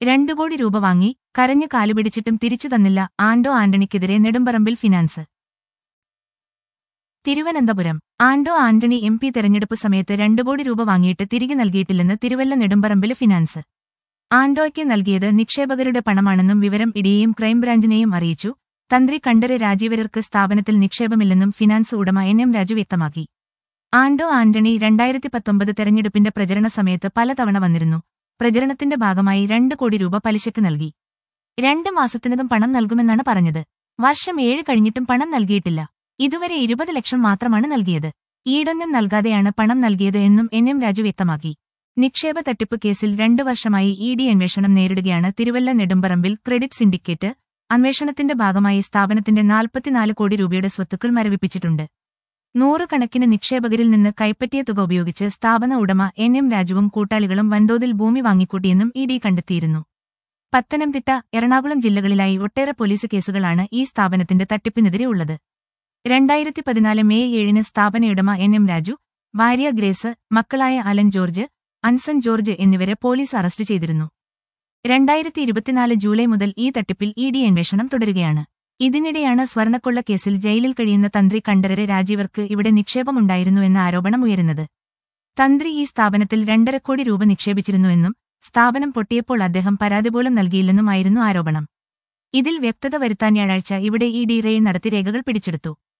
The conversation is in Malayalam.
രണ്ടു കോടി രൂപ വാങ്ങി കരഞ്ഞു കാലുപിടിച്ചിട്ടും തിരിച്ചു തന്നില്ല ആൻഡോ ആന്റണിക്കെതിരെ Nedumparambil finance Thiruvananthapuram Anto Antony M P തെരഞ്ഞെടുപ്പ് സമയത്ത് രണ്ടു കോടി രൂപ വാങ്ങിയിട്ട് തിരികെ നൽകിയിട്ടില്ലെന്ന് തിരുവല്ല നെടുമ്പറമ്പിൽ ഫിനാൻസ് ആൻഡോയ്ക്ക് നൽകിയത് നിക്ഷേപകരുടെ പണമാണെന്നും വിവരം ഇഡിയെയും ക്രൈംബ്രാഞ്ചിനെയും അറിയിച്ചു തന്ത്രി കണ്ഠര് രാജീവരർക്ക് സ്ഥാപനത്തിൽ നിക്ഷേപമില്ലെന്നും ഫിനാൻസ് ഉടമ എൻ എം രാജു വ്യക്തമാക്കി ആൻഡോ ആന്റണി രണ്ടായിരത്തി പത്തൊമ്പത് തെരഞ്ഞെടുപ്പിന്റെ പ്രചരണ സമയത്ത് പലതവണ വന്നിരുന്നു പ്രചരണത്തിന്റെ ഭാഗമായി രണ്ട് കോടി രൂപ പലിശയ്ക്ക് നൽകി രണ്ട് മാസത്തിനകം പണം നൽകുമെന്നാണ് പറഞ്ഞത് വർഷം ഏഴ് കഴിഞ്ഞിട്ടും പണം നൽകിയിട്ടില്ല ഇതുവരെ ഇരുപത് ലക്ഷം മാത്രമാണ് നൽകിയത് ഈടൊന്നും നൽകാതെയാണ് പണം നൽകിയത് എന്നും എൻ എം രാജു വ്യക്തമാക്കി നിക്ഷേപ തട്ടിപ്പ് കേസിൽ രണ്ടു വർഷമായി ഇ ഡി അന്വേഷണം നേരിടുകയാണ് തിരുവല്ല നെടുമ്പറമ്പിൽ ക്രെഡിറ്റ് സിൻഡിക്കേറ്റ് അന്വേഷണത്തിന്റെ ഭാഗമായി സ്ഥാപനത്തിന്റെ നാൽപ്പത്തിനാല് കോടി രൂപയുടെ സ്വത്തുക്കൾ മരവിപ്പിച്ചിട്ടുണ്ട് നൂറുകണക്കിന് നിക്ഷേപകരിൽ നിന്ന് കൈപ്പറ്റിയ തുക ഉപയോഗിച്ച് സ്ഥാപന ഉടമ എൻ എം രാജുവും കൂട്ടാളികളും വൻതോതിൽ ഭൂമി വാങ്ങിക്കൂട്ടിയെന്നും ഇ ഡി കണ്ടെത്തിയിരുന്നു പത്തനംതിട്ട എറണാകുളം ജില്ലകളിലായി ഒട്ടേറെ പോലീസ് കേസുകളാണ് ഈ സ്ഥാപനത്തിന്റെ തട്ടിപ്പിനെതിരെ ഉള്ളത് രണ്ടായിരത്തി പതിനാല് മെയ് ഏഴിന് സ്ഥാപനയുടമ എൻ എം രാജു ഭാര്യ ഗ്രേസ് മക്കളായ അലൻ ജോർജ് അൻസൻ ജോർജ് എന്നിവരെ പോലീസ് അറസ്റ്റ് ചെയ്തിരുന്നു രണ്ടായിരത്തി ഇരുപത്തിനാല് ജൂലൈ മുതൽ ഈ തട്ടിപ്പിൽ ഇ ഡി അന്വേഷണം തുടരുകയാണ് ഇതിനിടെയാണ് സ്വർണക്കൊള്ള കേസിൽ ജയിലിൽ കഴിയുന്ന തന്ത്രി കണ്ഠരര് രാജീവർക്ക് ഇവിടെ നിക്ഷേപമുണ്ടായിരുന്നു എന്ന ആരോപണം ഉയരുന്നത് തന്ത്രി ഈ സ്ഥാപനത്തിൽ രണ്ടര കോടി രൂപ നിക്ഷേപിച്ചിരുന്നുവെന്നും സ്ഥാപനം പൊട്ടിയപ്പോൾ അദ്ദേഹം പരാതി പോലും നൽകിയില്ലെന്നുമായിരുന്നു ആരോപണം ഇതിൽ വ്യക്തത വരുത്താൻ വ്യാഴാഴ്ച ഇവിടെ ഇ ഡി റെയ്ഡ് നടത്തി രേഖകൾ പിടിച്ചെടുത്തു